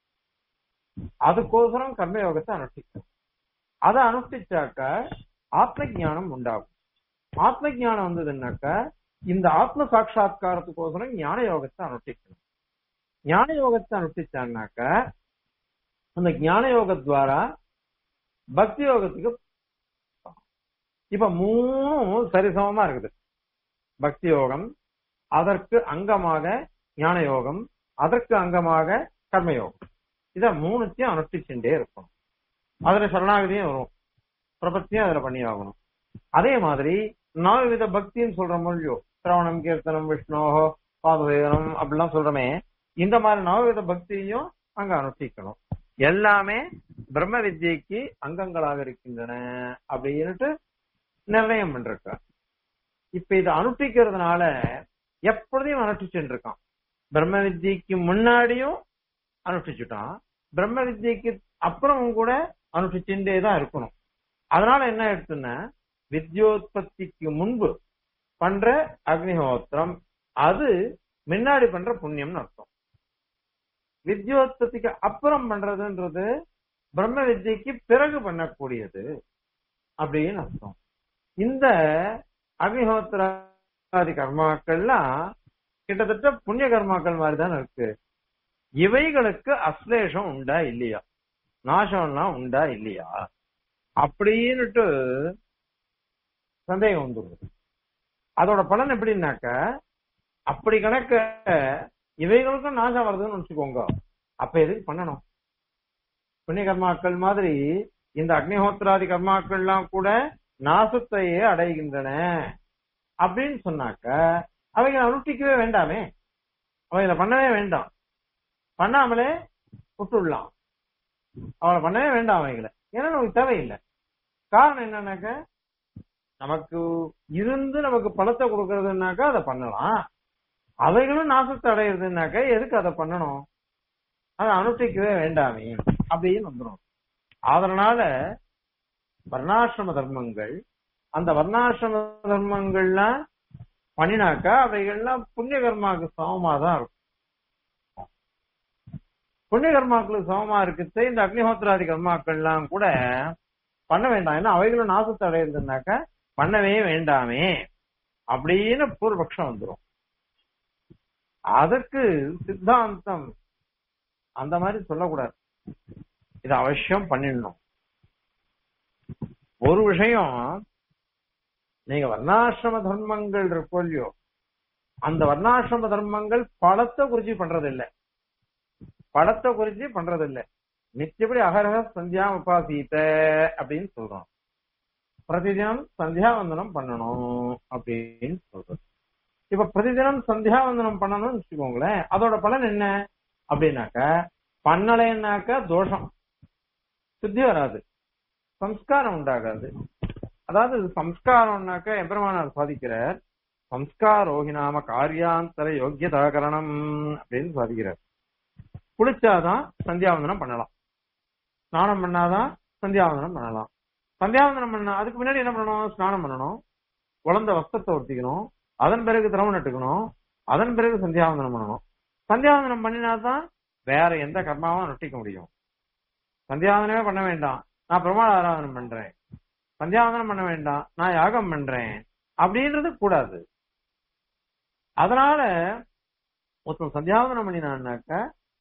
அதுக்கோசரம் கர்மயோகத்தை அனுஷ்டிக்கணும் அதை அனுஷ்டிச்சாக்க ஆத்ம ஞானம் உண்டாகும் ஆத்ம ஞானம் வந்ததுன்னாக்க இந்த ஆத்ம சாட்சா்காரத்துக்கோசரம் ஞான யோகத்தை அனுஷ்டிக்கணும் ஞான யோகத்தை அனுஷ்டிச்சான்னாக்க அந்த ஞான யோகத்வாரா பக்தி யோகத்துக்கு இப்ப மூணும் சரிசமமா இருக்குது பக்தி யோகம் அதற்கு அங்கமாக ஞான யோகம் அதற்கு அங்கமாக கர்மயோகம் இத மூணுத்தையும் அனுஷ்டிச்சுட்டே இருக்கணும் அதுல சரணாகதியும் வரும் பிரபத்தியும் அதுல பண்ணி ஆகணும் அதே மாதிரி நவவித பக்தின்னு சொல்ற மொழியோ சிரவணம் கீர்த்தனம் விஷ்ணோகோ பாதவேதனம் அப்படிலாம் சொல்றோமே இந்த மாதிரி நவவித பக்தியையும் அங்க அனுஷ்டிக்கணும் எல்லாமே பிரம்ம வித்யைக்கு அங்கங்களாக இருக்கின்றன அப்படின்னுட்டு நிர்ணயம் பண்ணிருக்க இப்ப இதை அனுஷ்டிக்கிறதுனால எப்பொழுதையும் அனுஷ்டிச்சுட்டு இருக்கான் பிரம்ம வித்யைக்கு முன்னாடியும் அனுஷ்டிச்சுட்டான் பிரம்ம வித்யைக்கு அப்புறமும் கூட அனுஷ்டிச்சுட்டே தான் இருக்கணும் அதனால என்ன எடுத்துன்னா வித்யோத்பத்திக்கு முன்பு பண்ற அக்னிஹோத்திரம் அது முன்னாடி பண்ற புண்ணியம்னு அர்த்தம் வித்யோத்பத்திக்கு அப்புறம் பண்றதுன்றது பிரம்ம வித்யைக்கு பிறகு பண்ணக்கூடியது அப்படின்னு அர்த்தம் இந்த அக்னிஹோத்திராதி கர்மாக்கள்லாம் கிட்டத்தட்ட புண்ணிய கர்மாக்கள் மாதிரி தான் இருக்கு இவைகளுக்கு அஸ்லேஷம் உண்டா இல்லையா நாசம்லாம் உண்டா இல்லையா அப்படின்னுட்டு சந்தேகம் வந்துருது அதோட பலன் எப்படின்னாக்க அப்படி கணக்க இவைகளுக்கும் நாசம் வருதுன்னு வச்சுக்கோங்க அப்ப எதுக்கு பண்ணணும் புண்ணிய கர்மாக்கள் மாதிரி இந்த அக்னிஹோத்திராதி கர்மாக்கள்லாம் கூட நாசத்தையே அடைகின்றன அப்படின்னு சொன்னாக்க அவைகளை அனுஷ்டிக்கவே வேண்டாமே அவைகளை பண்ணவே வேண்டாம் பண்ணாமலே விட்டுடலாம் அவளை பண்ணவே வேண்டாம் அவைகளை ஏன்னா நமக்கு தேவையில்லை காரணம் என்னன்னாக்க நமக்கு இருந்து நமக்கு பணத்தை கொடுக்கறதுனாக்கா அதை பண்ணலாம் அவைகளும் நாசத்தை அடையிறதுனாக்க எதுக்கு அதை பண்ணணும் அதை அனுஷ்டிக்கவே வேண்டாமே அப்படின்னு வந்துடும் அதனால வர்ணாசிரம தர்மங்கள் அந்த வர்ணாசிரம தர்மங்கள்லாம் பண்ணினாக்கா அவைகள்லாம் புண்ணிய கர்மாவுக்கு சமமா தான் இருக்கும் புண்ணிய கர்மாக்களுக்கு சமமா இருக்குது இந்த அக்னிஹோத்திராதி கர்மாக்கள்லாம் கூட பண்ண வேண்டாம் ஏன்னா அவைகளும் நாசத்தை அடையிறதுனாக்கா பண்ணவே வேண்டாமே அப்படின்னு பூர்வபக்ஷம் வந்துடும் அதற்கு சித்தாந்தம் அந்த மாதிரி சொல்லக்கூடாது இது அவசியம் பண்ணிடணும் ஒரு விஷயம் நீங்க வர்ணாசிரம தர்மங்கள் இருக்கோ இல்லையோ அந்த வர்ணாசிரம தர்மங்கள் படத்தை குறிச்சு பண்றது இல்ல படத்தை குறிச்சு பண்றது இல்ல நிச்சயப்படி அகரக சந்தியா உபாசீத அப்படின்னு சொல்றோம் பிரதிதினம் சந்தியாவந்தனம் பண்ணணும் அப்படின்னு சொல்றது இப்ப பிரதிதினம் சந்தியாவந்தனம் பண்ணணும்னு வச்சுக்கோங்களேன் அதோட பலன் என்ன அப்படின்னாக்க பண்ணலைன்னாக்க தோஷம் சுத்தி வராது சம்ஸ்காரம் உண்டாகாது அதாவது சம்ஸ்காரம்னாக்க எம்பெருமானார் சாதிக்கிறார் சம்ஸ்காரோகி நாம காரியாந்தர யோக்கியதாகரணம் அப்படின்னு சாதிக்கிறார் குளிச்சாதான் சந்தியாவந்தனம் பண்ணலாம் ஸ்நானம் பண்ணாதான் சந்தியாவந்தனம் பண்ணலாம் சந்தியாவந்தனம் பண்ண அதுக்கு முன்னாடி என்ன பண்ணணும் ஸ்நானம் பண்ணணும் குழந்த வஸ்திரத்தை ஒட்டிக்கணும் அதன் பிறகு திரவம் நட்டுக்கணும் அதன் பிறகு சந்தியாவந்தனம் பண்ணணும் சந்தியாவந்தனம் பண்ணினாதான் வேற எந்த கர்மாவும் நொட்டிக்க முடியும் சந்தியாவந்தனமே பண்ண வேண்டாம் நான் பிரமாண ஆராதனம் பண்றேன் சந்தியாவந்தனம் பண்ண வேண்டாம் நான் யாகம் பண்றேன் அப்படின்றது கூடாது அதனால ஒருத்தன் சந்தியாவந்தனம் பண்ணினான்னாக்க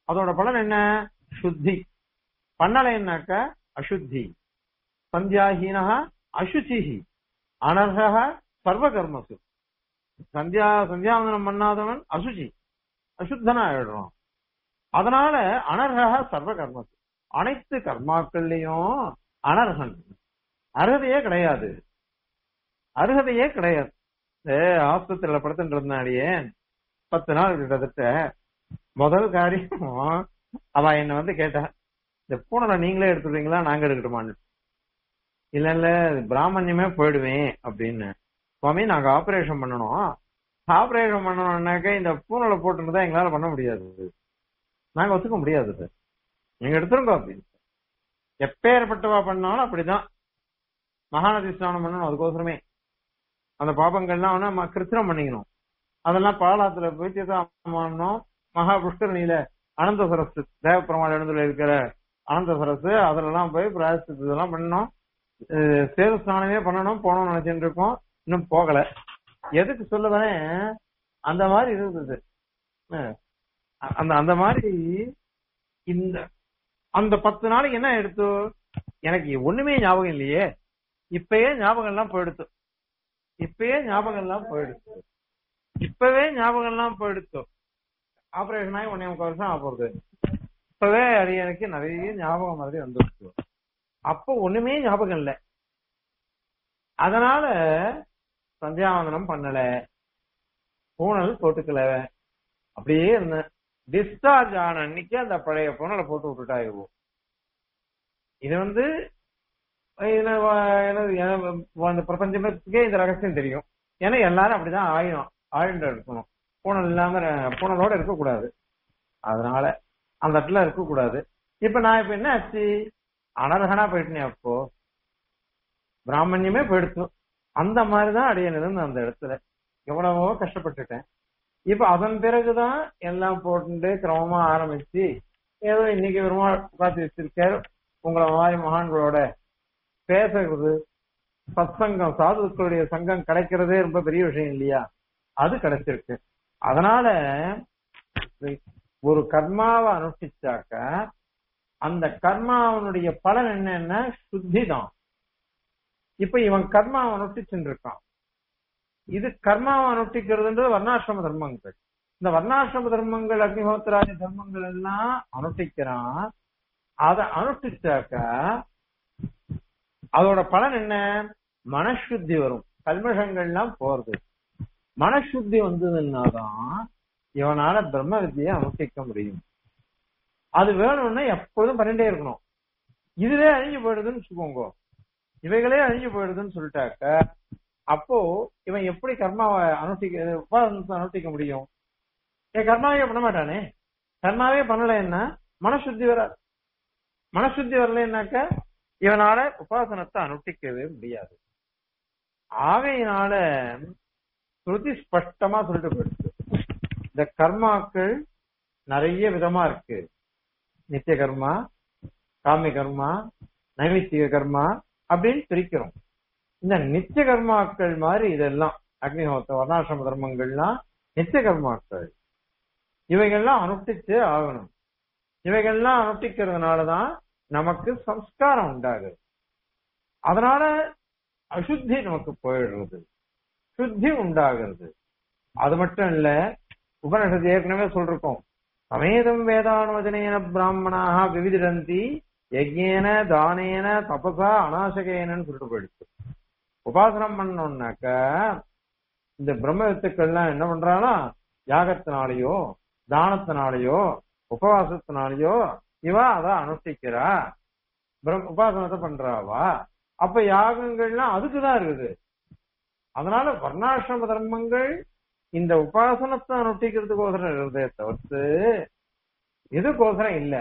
அதோட பலன் என்ன சுத்தி பண்ணலைன்னாக்க அசுத்தி சந்தியாஹீனா அசுச்சிஹி அனர்ஹ சர்வ கர்மசு சந்தியா சந்தியாவந்தனம் பண்ணாதவன் அசுச்சி அசுத்தனா ஆயிடுறான் அதனால அனர்ஹ சர்வ கர்மசு அனைத்து கர்மாக்கள்லயும் அனர்ஹன் அருகதையே கிடையாது அருகதையே கிடையாது இந்த ஆஸ்பத்திரியில படுத்துட்டு இருந்தாடியே பத்து நாள் கிட்டத்தட்ட முதல் காரியம் அவ என்ன வந்து கேட்டா இந்த பூனலை நீங்களே எடுத்துடுறீங்களா நாங்க எடுக்கட்டுமான்னு இல்ல இல்ல இது பிராமணியமே போயிடுவேன் அப்படின்னு சுவாமி நாங்க ஆபரேஷன் பண்ணணும் ஆபரேஷன் பண்ணணும்னாக்க இந்த பூனலை போட்டுருந்தா எங்களால பண்ண முடியாது நாங்க ஒத்துக்க முடியாது இது. நீங்க எடுத்துருங்க அப்படின்னு எப்பேற்பட்டவா பண்ணாலும் அப்படிதான் மகாநதி ஸ்நானம் பண்ணணும் அதுக்கோசரமே அந்த பாபங்கள்லாம் வேணா ம- கிருத்திரம் பண்ணிக்கணும் அதெல்லாம் பாலாத்துல போய் தீர்த்தம் பண்ணணும் மகா புஷ்கரணியில அனந்த சரஸ் தேவப்பெருமாள் இடத்துல இருக்கிற அனந்த சரஸ் அதுலலாம் போய் பிராயசித்து இதெல்லாம் பண்ணணும் அஹ் சேது ஸ்நானமே பண்ணணும் போகணும்னு நினைச்சிட்டு இருக்கோம் இன்னும் போகல எதுக்கு சொல்ல வரேன் அந்த மாதிரி இருந்தது அஹ் அந்த அந்த மாதிரி இந்த அந்த பத்து நாளைக்கு என்ன எடுத்து எனக்கு ஒண்ணுமே ஞாபகம் இல்லையே இப்பயே ஞாபகம் எல்லாம் போயிடுத்து இப்பயே ஞாபகம் எல்லாம் போயிடுச்சு இப்பவே ஞாபகம் எல்லாம் போயிடுச்சு ஆபரேஷன் ஆகி ஒன்னே முக்கால் வருஷம் ஆக போகுது இப்பவே அது எனக்கு நிறைய ஞாபகம் மாதிரி வந்துருச்சு அப்போ ஒண்ணுமே ஞாபகம் இல்லை அதனால சந்தியாவந்தனம் பண்ணல பூனல் போட்டுக்கல அப்படியே இருந்தேன் டிஸ்சார்ஜ் ஆன அன்னைக்கு அந்த பழைய பூனலை போட்டு விட்டுட்டா இவோ இது வந்து இதுல வ- என்னது, எனக்கு அந்த பிரபஞ்சத்துக்கே இந்த ரகசியம் தெரியும் ஏன்னா எல்லாரும் அப்படிதான் ஆயிடும் ஆழ்ந்து இருக்கணும் பூனல் இல்லாம ர- பூனலோட இருக்கக்கூடாது அதனால அந்த இடத்துல இருக்கக்கூடாது இப்ப நான் இப்ப என்ன ஆச்சு அனர்ஹனா போயிட்டேனே அப்போ பிராமணியமே போயிடுச்சு அந்த மாதிரிதான் அடியன் இருந்த அந்த இடத்துல எவ்வளவோ கஷ்டப்பட்டுட்டேன் இப்ப அதன் பிறகுதான் எல்லாம் போட்டு கிரமமா ஆரம்பிச்சு ஏதோ இன்னைக்கு வருமா உட்காந்து வச்சிருக்காரு உங்களை மாதிரி மகான்களோட பேசுறது சத்சங்கம் சாதுக்களுடைய சங்கம் கிடைக்கிறதே ரொம்ப பெரிய விஷயம் இல்லையா அது கிடைச்சிருக்கு அதனால ஒரு கர்மாவை அனுஷ்டிச்சாக்க அந்த கர்மாவனுடைய பலன் என்னன்னா சுத்தி தான் இப்ப இவன் கர்மாவை அனுஷ்டிச்சுட்டு இருக்கான் இது கர்மாவை அனுஷ்டிக்கிறதுன்றது வர்ணாசிரம தர்மங்கள் இந்த வர்ணாசிரம தர்மங்கள் அக்னிஹோத்திராதி தர்மங்கள் எல்லாம் அனுஷ்டிக்கிறான் அதை அனுஷ்டிச்சாக்க அதோட பலன் என்ன மனசுத்தி வரும் கல்மஷங்கள்லாம் போறது மனசுத்தி வந்ததுன்னாதான் இவனால பிரம்ம வித்தியை அனுஷ்டிக்க முடியும் அது வேணும்னா எப்பொழுதும் பண்ணிட்டே இருக்கணும் இதுவே அழிஞ்சு போயிடுதுன்னு வச்சுக்கோங்க இவைகளே அழிஞ்சு போயிடுதுன்னு சொல்லிட்டாக்க அப்போ இவன் எப்படி கர்மாவை அனுஷ்டிக்க உபாசனத்தை அனுஷ்டிக்க முடியும் ஏன் கர்மாவே பண்ண மாட்டானே கர்மாவே பண்ணலைன்னா மனசுத்தி வராது மனசுத்தி வரலைன்னாக்க இவனால உபாசனத்தை அனுஷ்டிக்கவே முடியாது ஆகையினால ஸ்ருதி ஸ்பஷ்டமா சொல்லிட்டு போயிடுச்சு இந்த கர்மாக்கள் நிறைய விதமா இருக்கு நித்திய கர்மா காமி கர்மா நைமித்திக கர்மா அப்படின்னு பிரிக்கிறோம் இந்த நித்திய கர்மாக்கள் மாதிரி இதெல்லாம் அக்னிஹோத்த வர்ணாசிரம தர்மங்கள்லாம் நித்திய கர்மாக்கள் இவைகள்லாம் அனுஷ்டிச்சு ஆகணும் இவைகள்லாம் அனுஷ்டிக்கிறதுனாலதான் நமக்கு சம்ஸ்காரம் உண்டாகுது அதனால அசுத்தி நமக்கு போயிடுறது சுத்தி உண்டாகிறது அது மட்டும் இல்ல உபனிஷத்து ஏற்கனவே சொல்றோம் சமேதம் வேதானுவதனேன பிராமணாக விவிதிரந்தி யஜ்யேன தானேன தபசா அநாசகேனன்னு சொல்லிட்டு போயிடுச்சு உபாசனம் பண்ணோம்னாக்க இந்த பிரம்ம வித்துக்கள்லாம் என்ன பண்றானா யாகத்தினாலேயோ தானத்தினாலேயோ உபவாசத்தினாலேயோ இவா அத அனுஷ்டிக்கிறா பிரம்- உபாசனத்தை பண்றாவா அப்ப யாகங்கள்லாம் அதுக்குதான் இருக்குது அதனால வர்ணாசிரம தர்மங்கள் இந்த உபாசனத்தை அனுஷ்டிக்கிறதுக்கோசரம் இருந்தே தவிர்த்து இதுக்கோசரம் இல்ல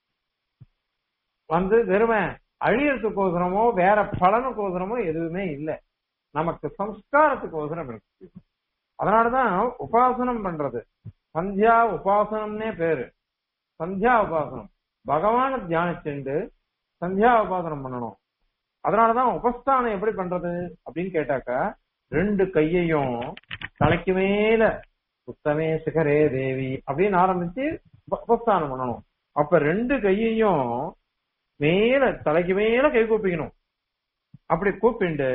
வந்து வெறுமை அழியறதுக்கோசரமோ வேற பலனுக்கோசரமோ எதுவுமே இல்ல நமக்கு சம்ஸ்காரத்துக்கோசரம் இருக்கு அதனாலதான் உபாசனம் பண்றது சந்தியா உபாசனம்னே பேரு சந்தியா உபாசனம் பகவான தியானிச்சுண்டு சந்தியா உபாசனம் பண்ணணும் அதனாலதான் உபஸ்தானம் எப்படி பண்றது அப்படின்னு கேட்டாக்கா ரெண்டு கையையும் தலைக்கு மேல உத்தமே சிகரே தேவி அப்படின்னு ஆரம்பிச்சு உப- உபஸ்தானம் பண்ணணும் அப்ப ரெண்டு கையையும் மேல தலைக்கு மேல கை கூப்பிக்கணும் அப்படி கூப்பிண்டு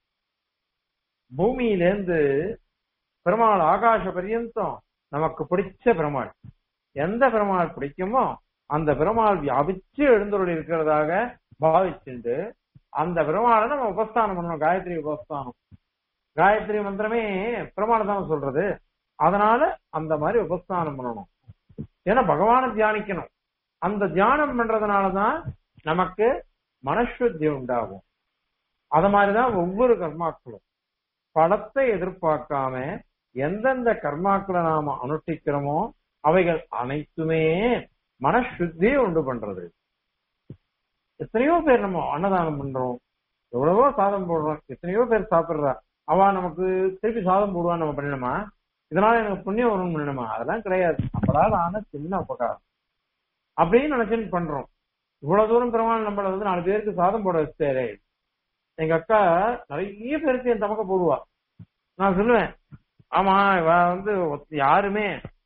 பூமியிலேருந்து பெருமாள் ஆகாச பரியந்தம் நமக்கு பிடிச்ச பெருமாள் எந்த பெருமாள் பிடிக்குமோ அந்த பெருமாள் வியாபிச்சு எழுந்தருள் இருக்கிறதாக பாவிச்சுண்டு அந்த பெருமாளை நம்ம உபஸ்தானம் பண்ணணும் காயத்ரி உபஸ்தானம் காயத்ரி மந்திரமே பெருமாள் தான் சொல்றது அதனால அந்த மாதிரி உபஸ்தானம் பண்ணணும் ஏன்னா பகவானை தியானிக்கணும் அந்த தியானம் பண்றதுனாலதான் நமக்கு மனசுத்தி உண்டாகும் அத மாதிரிதான் ஒவ்வொரு கர்மாக்களும் பலத்தை எதிர்பார்க்காம எந்தெந்த கர்மாக்களை நாம அனுஷ்டிக்கிறோமோ அவைகள் அனைத்துமே மனசுத்தியை உண்டு பண்றது எத்தனையோ பேர் நம்ம அன்னதானம் பண்றோம் எவ்வளவோ சாதம் போடுறோம் எத்தனையோ பேர் சாப்பிடுறா அவ நமக்கு திருப்பி சாதம் போடுவான்னு நம்ம பண்ணணுமா இதனால எனக்கு புண்ணியம் வரும்னு பண்ணணுமா அதெல்லாம் கிடையாது நம்மளால ஆன சின்ன உபகாரம் அப்படின்னு நினைச்சுன்னு பண்றோம் இவ்வளவு தூரம் பெருமாள் நம்மள வந்து நாலு பேருக்கு சாதம் போட வச்சாரு எங்க அக்கா நிறைய பேருக்கு என் தமக்க போடுவா நான் சொல்லுவேன் ஆமா இவ வந்து ஒத்த- யாருமே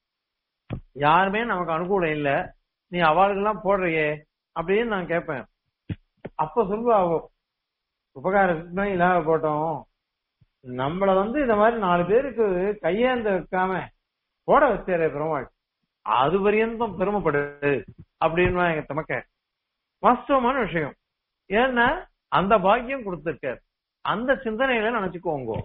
யாருமே நமக்கு அனுகூலம் இல்ல நீ அவளுக்கெல்லாம் போடுறியே அப்படின்னு நான் கேட்பேன் அப்ப சொல்லுவா அவ உபகாரத்துக்கு இல்லாம போட்டோம் நம்மள வந்து இந்த மாதிரி நாலு பேருக்கு கையேந்த வைக்காம போட வச்சாரே பெருமாள் அது பரியந்தம் பெருமைப்படு அப்படின்னு எங்க தமக்க வாஸ்தவமான விஷயம் ஏன்னா அந்த பாக்கியம் கொடுத்திருக்கார் அந்த சிந்தனையில நினைச்சுக்கோங்க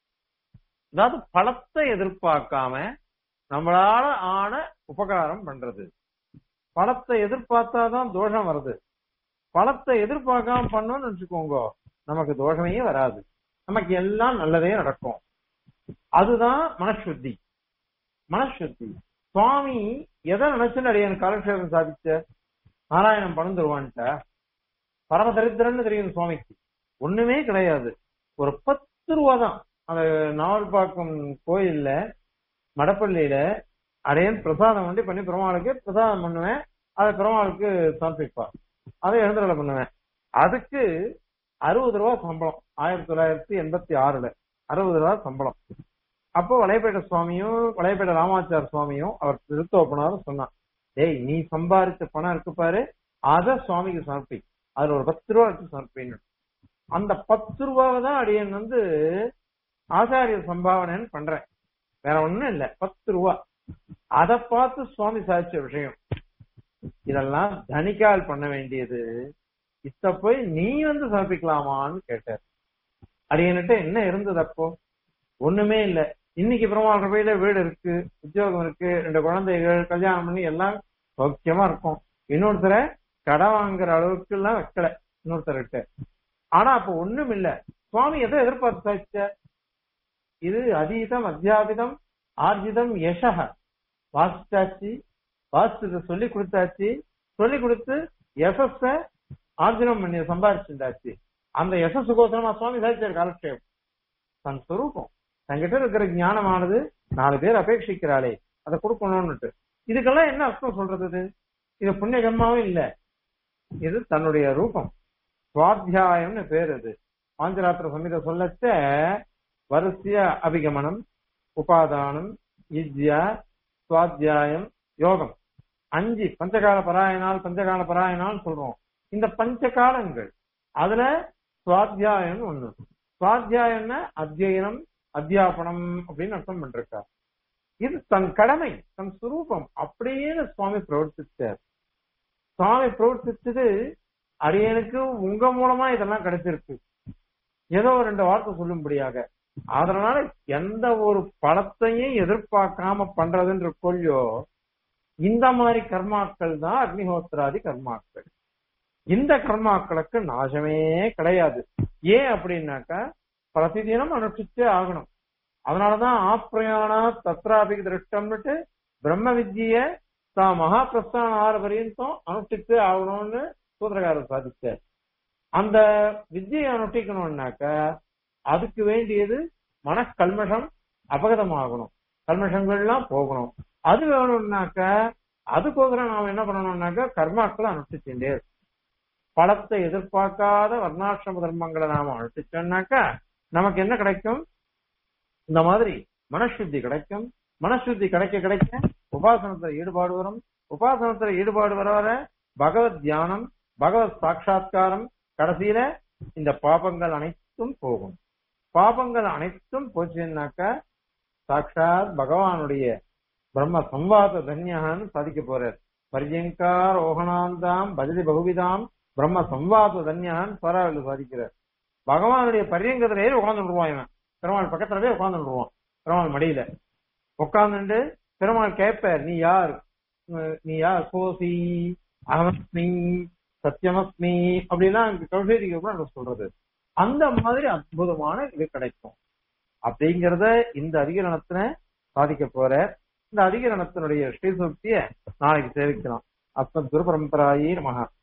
அதாவது பலத்தை எதிர்பார்க்காம நம்மளால ஆன உபகாரம் பண்றது பலத்தை எதிர்பார்த்தாதான் தோஷம் வருது பலத்தை எதிர்பார்க்காம பண்ணோம்னு வச்சுக்கோங்க நமக்கு தோஷமே வராது நமக்கு எல்லாம் நல்லதே நடக்கும் அதுதான் மனசுத்தி மனசுத்தி சுவாமி எதை நினைச்சுன்னு அடியன் காலக்ஷேபம் சாதிச்ச நாராயணன் பணம் தருவான்ட்ட பரம தரித்திரன்னு தெரியும் சுவாமிக்கு ஒண்ணுமே கிடையாது ஒரு பத்து ரூபா தான் அந்த நாவல்பாக்கம் கோயில்ல மடப்பள்ளியில அடையன் பிரசாதம் வந்து பண்ணி பெருமாளுக்கு பிரசாதம் பண்ணுவேன் அதை பெருமாளுக்கு சமர்ப்பிப்பார் அதை எழுந்தருளை பண்ணுவேன் அதுக்கு அறுபது ரூபா சம்பளம் ஆயிரத்தி தொள்ளாயிரத்தி எண்பத்தி ஆறுல அறுபது ரூபா சம்பளம் அப்போ வளையப்பேட்டை சுவாமியும் வளையப்பேட்டை ராமாச்சார சுவாமியும் அவர் திருத்தோப்பனாரும் சொன்னான் டேய் நீ சம்பாதிச்ச பணம் இருக்கு பாரு அத சுவாமிக்கு சமர்ப்பி அதுல ஒரு பத்து ரூபா எடுத்து சமர்ப்பின்னு அந்த பத்து ரூபாவை தான் அடியன் வந்து ஆச்சாரிய சம்பாவனைன்னு பண்றேன் வேற ஒண்ணும் இல்ல பத்து ரூபா அத பார்த்து சுவாமி சாதிச்ச விஷயம் இதெல்லாம் தனிக்கால் பண்ண வேண்டியது இத்த போய் நீ வந்து சமர்ப்பிக்கலாமான்னு கேட்டார் அடியன்கிட்ட என்ன இருந்தது அப்போ ஒண்ணுமே இல்ல இன்னைக்கு பெருமாள் ரூபாயில வீடு இருக்கு உத்தியோகம் இருக்கு ரெண்டு குழந்தைகள் கல்யாணம் பண்ணி எல்லாம் சௌக்கியமா இருக்கும் இன்னொருத்தரை கடன் வாங்குற அளவுக்கு எல்லாம் வைக்கல இன்னொருத்தர்கிட்ட ஆனா அப்ப ஒண்ணும் இல்ல சுவாமி எதை எதிர்பார்த்து சாதிச்ச இது அதீதம் அத்தியாபிதம் ஆர்ஜிதம் யசக வாசிச்சாச்சு வாசிச்சத சொல்லி கொடுத்தாச்சு சொல்லி கொடுத்து யசஸ ஆர்ஜினம் பண்ணி சம்பாதிச்சுட்டாச்சு அந்த யசஸுகோசரமா சுவாமி சாதிச்சார் காலக்ஷேபம் தன் சுரூபம் தங்கிட்ட இருக்கிற ஞானமானது நாலு பேர் அபேட்சிக்கிறாளே அதை கொடுக்கணும்னுட்டு இதுக்கெல்லாம் என்ன அர்த்தம் சொல்றது இது இது புண்ணிய கர்மாவும் இல்ல இது தன்னுடைய ரூபம் சுவாத்தியாயம்னு பேர் இது பாஞ்சராத்திர சமித சொல்லச்ச வரிசைய அபிகமனம் உபாதானம் இத்யா சுவாத்தியாயம் யோகம் அஞ்சு பஞ்சகால பராயணால் பஞ்சகால பராயணால் சொல்றோம் இந்த பஞ்ச காலங்கள் அதுல சுவாத்தியாயம் ஒண்ணு சுவாத்தியாயம்னா அத்தியனம் அத்தியாபனம் அப்படின்னு அர்த்தம் பண்றா இது தன் கடமை தன் சுரூபம் அப்படியே சுவாமி பிரவர்த்திச்சார் சுவாமி பிரவர்த்திச்சது அடியனுக்கு உங்க மூலமா இதெல்லாம் கிடைச்சிருக்கு ஏதோ ஒரு ரெண்டு வார்த்தை சொல்லும்படியாக அதனால எந்த ஒரு பலத்தையும் எதிர்பார்க்காம பண்றதுன்ற கொள்ளியோ இந்த மாதிரி கர்மாக்கள் தான் அக்னிஹோத்திராதி கர்மாக்கள் இந்த கர்மாக்களுக்கு நாசமே கிடையாது ஏன் அப்படின்னாக்கா பிரதிதினம் அனுஷ்டிச்சே ஆகணும் அதனாலதான் ஆப்ரயாணா தத்ராபி திருஷ்டம்னுட்டு பிரம்ம வித்திய தான் மகா பிரஸ்தான ஆறு பரியந்தம் அனுஷ்டித்து ஆகணும்னு சூத்திரகாரர் சாதிச்சார் அந்த வித்தியை அனுஷ்டிக்கணும்னாக்க அதுக்கு வேண்டியது மனக்கல்மஷம் அபகதமாகணும் கல்மஷங்கள்லாம் போகணும் அது வேணும்னாக்க அதுக்கோசரம் நாம என்ன பண்ணணும்னாக்க கர்மாக்களை அனுஷ்டிச்சுட்டே இருக்கணும். பலத்தை எதிர்பார்க்காத வர்ணாசிரம தர்மங்களை நாம அனுஷ்டிச்சோம்னாக்க நமக்கு என்ன கிடைக்கும் இந்த மாதிரி மனசுத்தி கிடைக்கும் மனசுத்தி கிடைக்க கிடைக்க உபாசனத்துல ஈடுபாடு வரும் உபாசனத்துல ஈடுபாடு வர வர பகவத் தியானம் பகவத் சாட்சா்காரம் கடைசியில இந்த பாபங்கள் அனைத்தும் போகும் பாபங்கள் அனைத்தும் போச்சுன்னாக்க சாட்சாத் பகவானுடைய பிரம்ம சம்வாத தன்யான்னு சாதிக்க போறார் பரியங்கார் ஓகனாந்தாம் பஜதி பகுவிதாம் பிரம்ம சம்வாத தன்யான்னு பராவில் சாதிக்கிறார் பகவானுடைய பரியங்கத்திலேயே உட்காந்துருவான் இவன் பெருமாள் பக்கத்துலவே உட்காந்துருவான் பெருமாள் மடியில உட்கார்ந்துட்டு பெருமாள் கேட்பார் நீ யார் உம், நீ யார் கோசி அகமஸ்மி சத்தியமஸ்மி அப்படிலாம் கௌஷேரிக்கு கூட நம்ம சொல்றது அந்த மாதிரி அற்புதமான இது கிடைக்கும் அப்படிங்கறத இந்த அதிகரணத்துல சாதிக்க போற இந்த அதிகரணத்தினுடைய ஸ்ரீசூக்திய நாளைக்கு சேவிக்கலாம் அஸ்மத் குரு பரம்பராயி நமகா